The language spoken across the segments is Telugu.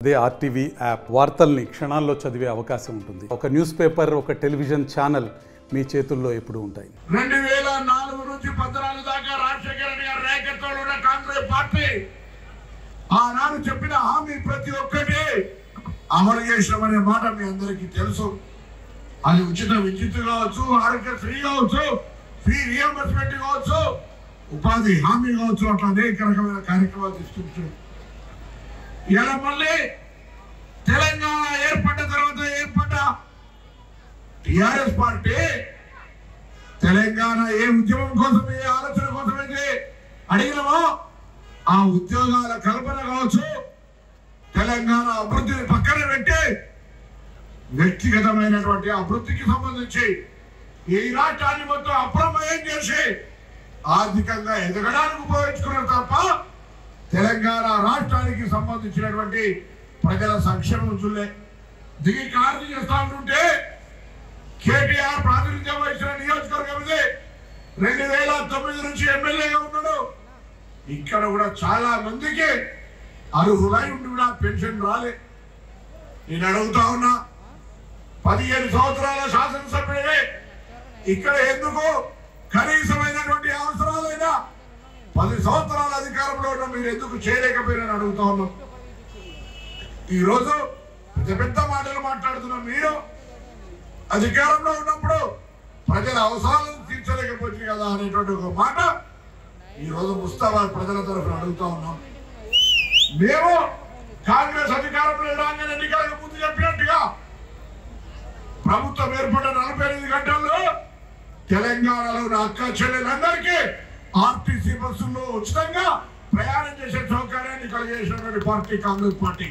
అదే ఆర్టీవీ యాప్ వార్తల్ని క్షణాల్లో చదివే అవకాశం ఉంటుంది ఒక న్యూస్ పేపర్ ఒక టెలివిజన్ ఛానల్ మీ చేతుల్లో ఎప్పుడూ ఉంటాయి రెండు వేల నాలుగు నుంచి పద్నాలుగు దాకా రాజశేఖర రెడ్డి గారి నాయకత్వంలో ఉన్న కాంగ్రెస్ పార్టీ ఆనాడు చెప్పిన హామీ ప్రతి ఒక్కటి అమలు చేసినామనే మాట మీ అందరికీ తెలుసు అది ఉచిత విద్యుత్ కావచ్చు ఆరోగ్యశ్రీ కావచ్చు ఫీ రియంబర్స్మెంట్ కావచ్చు ఉపాధి హామీ కావచ్చు అట్లా అనేక రకమైన కార్యక్రమాలు తీసుకుంటారు ఇలా మళ్ళీ తెలంగాణ ఏర్పడ్డ తర్వాత ఏర్పడ్డ టిఆర్ఎస్ పార్టీ తెలంగాణ ఏ ఉద్యమం కోసం ఏ ఆలోచన కోసం అయితే అడిగినామో ఆ ఉద్యోగాల కల్పన కావచ్చు తెలంగాణ అభివృద్ధిని పక్కన పెట్టి వ్యక్తిగతమైనటువంటి అభివృద్ధికి సంబంధించి ఈ రాష్ట్రాన్ని మొత్తం అప్రమయం చేసి ఆర్థికంగా ఎదగడానికి ఉపయోగించుకున్నారు తప్ప తెలంగాణ రాష్ట్రానికి సంబంధించినటువంటి ప్రజల సంక్షేమం చూలే దిగి కార్యం చేస్తా ఉంటుంటే కేటీఆర్ ప్రాతినిధ్యం వహించిన నియోజకవర్గం ఇది రెండు వేల తొమ్మిది నుంచి ఎమ్మెల్యేగా ఉన్నాడు ఇక్కడ కూడా చాలా మందికి అర్హులై ఉండి కూడా పెన్షన్ రాలే నేను అడుగుతా ఉన్నా పదిహేను సంవత్సరాల శాసనసభ్యుడే ఇక్కడ ఎందుకు కనీసమైనటువంటి అవసరాలైనా పది సంవత్సరాల అధికారంలో ఉన్న మీరు ఎందుకు చేయలేకపోయినని అడుగుతా ఉన్నాం ఈరోజు పెద్ద పెద్ద మాటలు మాట్లాడుతున్న మీరు అధికారంలో ఉన్నప్పుడు ప్రజల అవసరాలను తీర్చలేకపోతుంది కదా అనేటువంటి ఒక మాట ఈ రోజు ముస్తాబాద్ ప్రజల తరఫున అడుగుతా ఉన్నాం మేము కాంగ్రెస్ అధికారంలో రాగానే ఎన్నికలకు ముందు చెప్పినట్టుగా ప్రభుత్వం ఏర్పడిన నలభై ఎనిమిది గంటల్లో తెలంగాణలో ఉన్న అక్క చెల్లెలందరికీ ఆర్టీసీ బస్సుల్లో ఉచితంగా ప్రయాణం చేసే సౌకర్యాన్ని కలిగేసినటువంటి పార్టీ కాంగ్రెస్ పార్టీ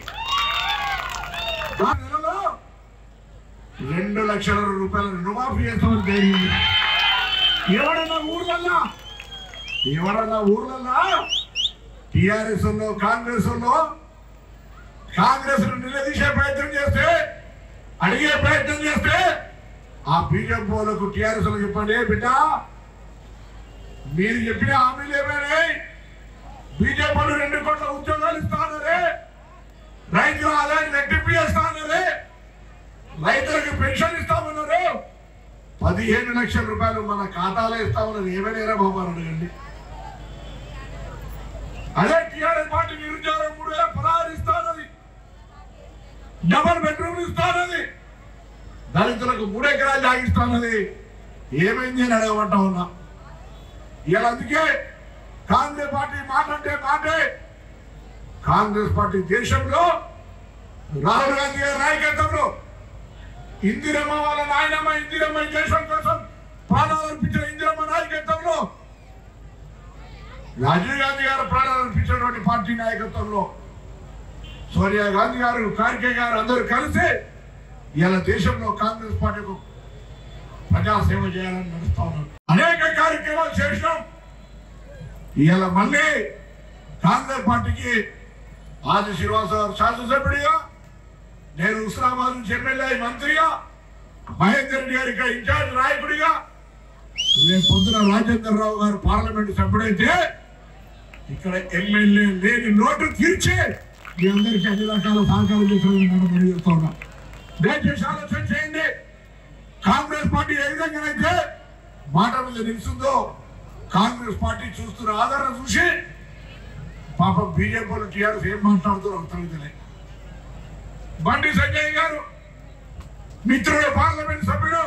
ఆ నెలలో రెండు లక్షల రూపాయల రుణమాఫీ చేస్తామని తేలింది ఎవడన్నా ఊర్లల్లా ఎవడన్నా ఊర్లల్లా టిఆర్ఎస్ లో కాంగ్రెస్ లో కాంగ్రెస్ నిలదీసే ప్రయత్నం చేస్తే అడిగే ప్రయత్నం చేస్తే ఆ బీజేపీ వాళ్ళకు టిఆర్ఎస్ లో చెప్పండి "ఏ బిడ్డ మీరు చెప్పిన హామీలు ఏమైనాయి బీజేపీ వాళ్ళు రెండు కోట్ల ఉద్యోగాలు ఇస్తానరే రైతుల ఆదాయం రెట్టింపు చేస్తానరే రైతులకు పెన్షన్ ఇస్తామన్నారు పదిహేను లక్షల రూపాయలు మన ఖాతాలో ఇస్తామన్నారు ఏమైనా బాబు అని అడగండి అదే టీఆర్ఎస్ పార్టీ నిరుద్యోగం మూడు వేల పదహారు ఇస్తానది డబల్ బెడ్రూమ్ ఇస్తానది దళితులకు మూడు ఎకరాలు జాగిస్తానది ఏమైంది అని అడగమంటా ఉన్నా ఇలా అందుకే కాంగ్రెస్ పార్టీ మాట అంటే మాటే కాంగ్రెస్ పార్టీ దేశంలో రాహుల్ గాంధీ గారి నాయకత్వంలో ఇందిరమ్మ వాళ్ళ నాయనమ్మ ఇందిరమ్మ ఈ దేశం కోసం ప్రాణాలు అర్పించిన ఇందిరమ్మ నాయకత్వంలో రాజీవ్ గాంధీ గారు ప్రాణాలు అర్పించినటువంటి పార్టీ నాయకత్వంలో సోనియా గాంధీ గారు కార్కే గారు అందరూ కలిసి ఇలా దేశంలో కాంగ్రెస్ పార్టీకు ప్రజాసేవ చేయాలని నడుస్తా ఉన్నారు అనేక కార్యక్రమాలు చేసినాం ఇవాళ మళ్ళీ కాంగ్రెస్ పార్టీకి ఆది శ్రీనివాస గారు శాసనసభ్యుడిగా నేను హుస్నాబాద్ నుంచి ఎమ్మెల్యే మంత్రిగా మహేందర్ రెడ్డి గారి ఇక్కడ ఇన్ఛార్జ్ నాయకుడిగా రేపు పొద్దున రాజేందర్ రావు గారు పార్లమెంట్ సభ్యుడైతే ఇక్కడ ఎమ్మెల్యే లేని లోటు తీర్చి మీ అందరికీ అన్ని రకాల సహకారం చేసిన చెప్తా ఉన్నా దయచేసి ఆలోచన చేయండి కాంగ్రెస్ పార్టీ ఏ విధంగానైతే మాట మీద నిలుస్తుందో కాంగ్రెస్ పార్టీ చూస్తున్న ఆదరణ చూసి పాపం బీజేపీ వాళ్ళు టీఆర్ఎస్ ఏం మాట్లాడుతారో అర్థం తెలియదు బండి సంజయ్ గారు మిత్రుడు పార్లమెంట్ సభ్యుడు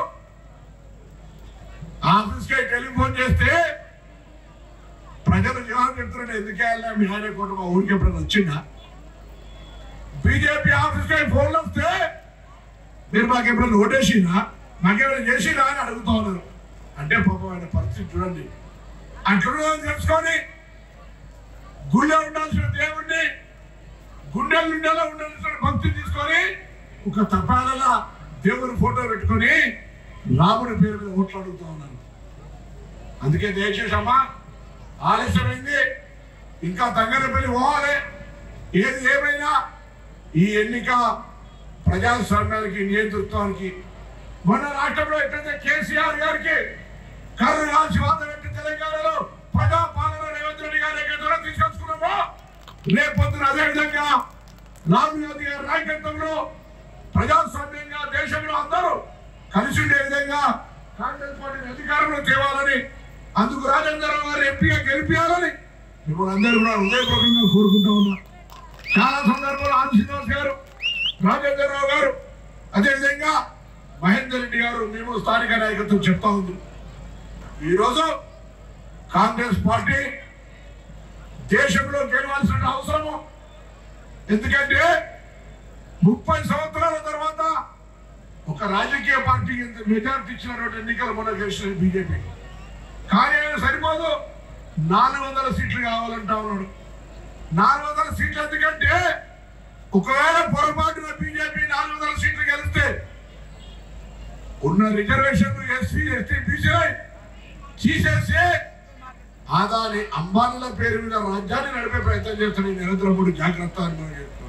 ఆఫీస్ కి టెలిఫోన్ చేస్తే ప్రజలు జవాబు చెప్తున్నాడు ఎందుకు వెళ్ళినా మీ ఆయన కోట మా ఊరికి ఎప్పుడైనా వచ్చిందా బీజేపీ ఆఫీస్ కి ఫోన్లు వస్తే మీరు మాకు ఎప్పుడైనా ఓటేసినా మాకేమైనా చేసినా అని అడుగుతా ఉన్నారు అంటే పాపం ఆయన పరిస్థితి చూడండి అట్లా తెలుసుకొని గుళ్ళో ఉండాల్సిన దేవుణ్ణి గుండెల గుండెలో ఉండాల్సిన భక్తి తీసుకొని ఒక తపాలలో దేవుని ఫోటో పెట్టుకొని రాముడి పేరు మీద ఓట్లు అడుగుతా ఉన్నాను అందుకే దయచేసి అమ్మా ఆలస్యమైంది ఇంకా తగ్గనపల్లి పోవాలి ఏది ఏమైనా ఈ ఎన్నిక ప్రజాస్వామ్యానికి నియంతృత్వానికి మొన్న రాష్ట్రంలో ఎట్లయితే కేసీఆర్ గారికి కర్రు రాసి వాద పెట్టి తెలంగాణలో ప్రజా పాలన రేవంత్ రెడ్డి గారి దగ్గర తీసుకొచ్చుకున్నామో రేపొద్దున అదే విధంగా రాహుల్ గాంధీ గారి నాయకత్వంలో ప్రజాస్వామ్యంగా దేశంలో అందరూ కలిసి ఉండే విధంగా కాంగ్రెస్ పార్టీని అధికారంలో తేవాలని అందుకు రాజేంద్రరావు గారు ఎంపీగా గెలిపించాలని మిమ్మల్ని అందరూ కూడా హృదయపూర్వకంగా కోరుకుంటా ఉన్నా చాలా సందర్భాలు ఆది శ్రీనివాస్ గారు రాజేంద్రరావు గారు అదేవిధంగా మహేందర్ రెడ్డి గారు మేము స్థానిక నాయకత్వం చెప్తా ఉంది ఈరోజు కాంగ్రెస్ పార్టీ దేశంలో గెలవాల్సిన అవసరము ఎందుకంటే ముప్పై సంవత్సరాల తర్వాత ఒక రాజకీయ పార్టీకి ఇంత మెజార్టీ ఇచ్చినటువంటి ఎన్నికలు మొన్న గెలిచిన బీజేపీ కానీ ఆయన సరిపోదు నాలుగు వందల సీట్లు కావాలంటా ఉన్నాడు నాలుగు వందల సీట్లు ఎందుకంటే ఒకవేళ పొరపాటున బీజేపీ నాలుగు వందల సీట్లు గెలిస్తే ఉన్న రిజర్వేషన్లు ఎస్సీ ఎస్టీ బీసీఐ తీసేసి ఆదాని అంబానీల పేరు మీద రాజ్యాన్ని నడిపే ప్రయత్నం చేస్తున్న ఈ నరేంద్ర మోడీ జాగ్రత్త అని మనం చెప్తున్నాం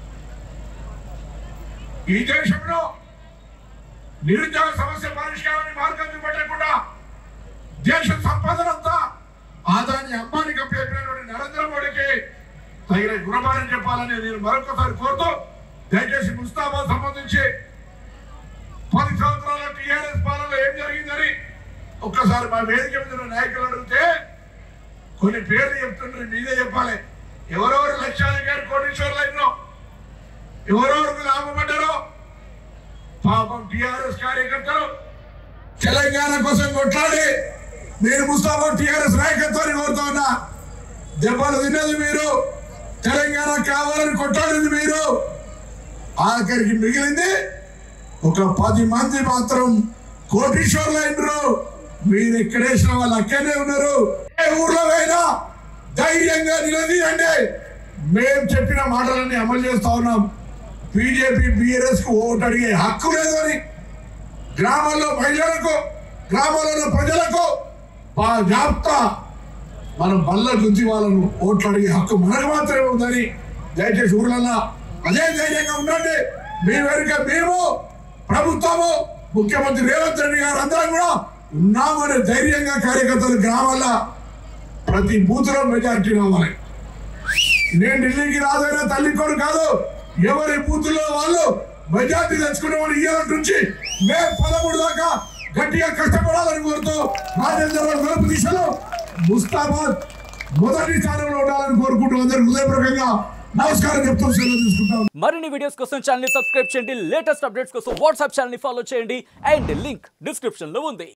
ఈ దేశంలో నిరుద్యోగ సమస్య పరిష్కారాన్ని మార్గం చూపెట్టకుండా దేశ సంపదనంతా ఆదాని అంబానీకి అప్పచెప్పినటువంటి నరేంద్ర మోడీకి తగిన గుణపాఠం చెప్పాలని నేను మరొకసారి కోరుతూ దయచేసి ముస్తాబాద్ సంబంధించి పది సంవత్సరాల టీఆర్ఎస్ పాలనలో ఏం జరిగిందని ఒక్కసారి మా వేదిక మీద ఉన్న నాయకులు అడిగితే కొన్ని పేర్లు చెప్తుండ్రు మీదే చెప్పాలి ఎవరెవరు లక్షాధికారి కోటీశ్వర్లు అయినో ఎవరెవరికి లాభపడ్డారో పాపం టిఆర్ఎస్ కార్యకర్తలు తెలంగాణ కోసం కొట్లాడి నేను ముస్తాఫా టిఆర్ఎస్ నాయకత్వాన్ని కోరుతా ఉన్నా దెబ్బలు తిన్నది మీరు తెలంగాణ కావాలని కొట్లాడింది మీరు ఆఖరికి మిగిలింది ఒక పది మంది మాత్రం కోటీశ్వర్లు అయినరు మీరు ఎక్కడేసిన వాళ్ళు అక్కడనే ఉన్నారు ఏ ఊర్లో అయినా ధైర్యంగా నిలదీయండి మేము చెప్పిన మాటలన్నీ అమలు చేస్తా ఉన్నాం బీజేపీ బీఆర్ఎస్ కు ఓటు అడిగే హక్కు లేదు అని గ్రామాల్లో మహిళలకు గ్రామాలలో ప్రజలకు బాగా మనం బల్ల గుంచి వాళ్ళను ఓట్లు అడిగే హక్కు మనకు మాత్రమే ఉందని దయచేసి ఊర్లల్లో అదే ధైర్యంగా ఉండండి మీ వెనుక మేము ప్రభుత్వము ముఖ్యమంత్రి రేవంత్ రెడ్డి గారు అందరం కూడా ఉన్నామని ధైర్యంగా కార్యకర్తలు గ్రామాల్లో ప్రతి బూత్ లో మెజార్టీ రావాలి నేను ఢిల్లీకి రాదైనా తల్లి కొడు కాదు ఎవరి బూత్ లో వాళ్ళు మెజార్టీ తెచ్చుకునే వాళ్ళు ఇయ్యాల నుంచి మే పదమూడు దాకా గట్టిగా కష్టపడాలని కోరుతూ రాజేంద్ర గెలుపు దిశలో ముస్తాబాద్ మొదటి స్థానంలో ఉండాలని కోరుకుంటూ అందరికి హృదయపూర్వకంగా నమస్కారం చెప్తూ సెలవు తీసుకుంటాం మరిన్ని వీడియోస్ కోసం ఛానల్ ని సబ్స్క్రైబ్ చేయండి లేటెస్ట్ అప్డేట్స్ కోసం వాట్సాప్ ఛానల్ ని ఫాలో చేయండి అండ్ లింక్ డిస్క్రిప్షన్ లో ఉంది